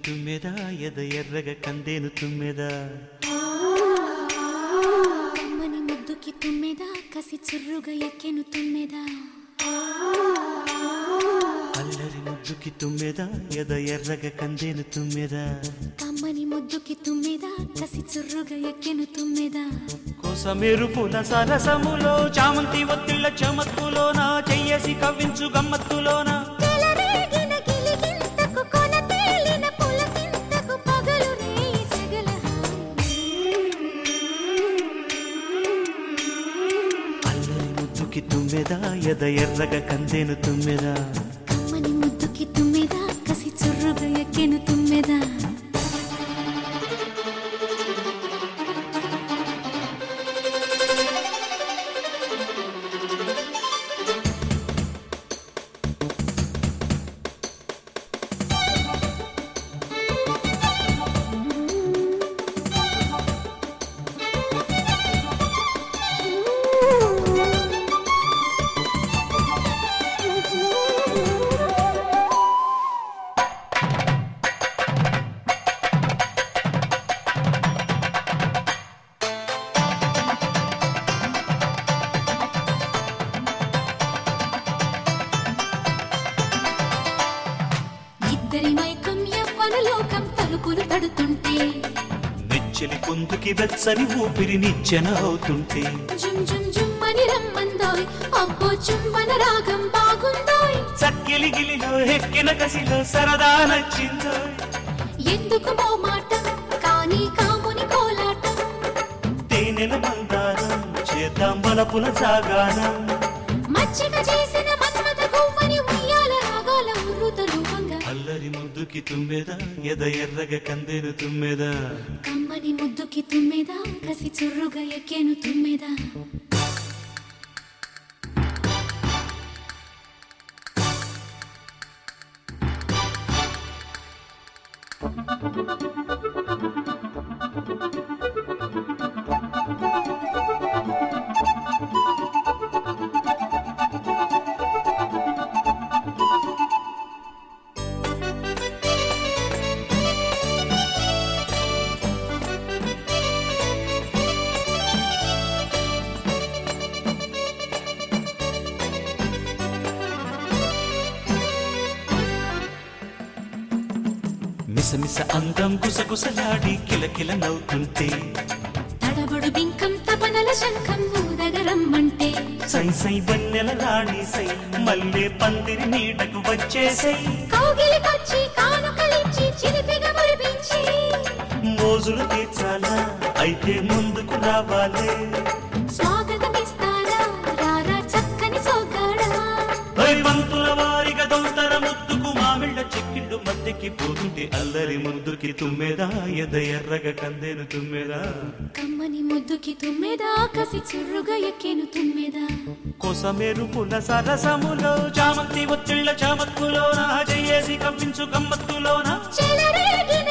తుమ్మెదా ఎద ఎర్రగ కందేను తుమ్మెదా కమ్మని ముద్దుకి తుమ్మెదా కసి చుర్రుగా ఎక్కెను తుమ్మెదా అల్లరి ముద్దుకి తుమ్మెదా ఎద ఎర్రగ కందేను తుమ్మెదా కమ్మని ముద్దుకి తుమ్మెదా కసి చుర్రుగా ఎక్కెను తుమ్మెదా కోసమేరు పూల సరసములో చామంతి ఒత్తిళ్ళ చమత్తులోన చెయ్యేసి కవ్వించు గమ్మత్తులోన తెలరేగిన గిలిగింతకు కొన తేలిన పులకింతకు పగలు రేయి సగల అల్లరి ముద్దుకి తుమ్మెదా ఎద ఎర్రగ కందేను తుమ్మెదా కమ్మని ముద్దుకి తుమ్మెదా కసి చుర్రుగా ఎక్కెను తుమ్మెదా ఇద్దరి మైకం యవ్వన లోకం తలుపులు తడుతుంటే నెచ్చలి పొందుకి వెచ్చని ఊపిరి నిచ్చెన అవుతుంటే జుమ్ జుమ్ జుమ్ అని రమ్మందోయ్ అబ్బో చుంబన రాగం బాగుందోయ్ చక్కిలి గిలిలో ఎక్కిన కసిలో సరదా నచ్చిందో ఎందుకు మోమాటం కానీ కాముని కోలాటం తేనెల మందారం చేద్దాం బలపుల సాగానం మచ్చిక చేసిన మన్మత గువ్వని ఉయ్యాల రాగాల ఉర్రుతలు వంగ అల్లరి ముద్దుకి తుమ్మెదా ఎద ఎర్రగ కందేను తుమ్మెదా కమ్మని ముద్దుకి తుమ్మెదా కసి చుర్రుగా ఎక్కేను తుమ్మెదా మిసమిస అందం గుసగుసలాడి కిలకిల నవ్వుతుంటే తడబడు బింకం తపనల శంఖం ఊదగరమ్మంటే సై సై వన్నెల రాణి సై మల్లె పందిరి నీడకు వచ్చేసై కౌగిలికొచ్చి కానుకలిచ్చి చిలిపిగా మురిపించి మోజులు తీర్చాలా అయితే ముందుకు రావాలే స్వాగతమిస్తారా రారా చక్కని సోగాడా ఓయ్ పంతుల వారిగా దొంతర ముద్దుకు మామిళ్ళ చెక్కిళ్ళు మద్దెకి పోతుంటే అల్లరి ముద్దుకి తుమ్మెదా ఎద ఎర్రగ కందేను తుమ్మెదా కమ్మని ముద్దుకి తుమ్మెదా కసి చుర్రుగా ఎక్కేను తుమ్మెదా కోసమేరు పుల సరసములో చామంతి ఒత్తిళ్ళ చామత్తులోన చేసి కవ్వించు గమ్మత్తులోన చెలరేగిన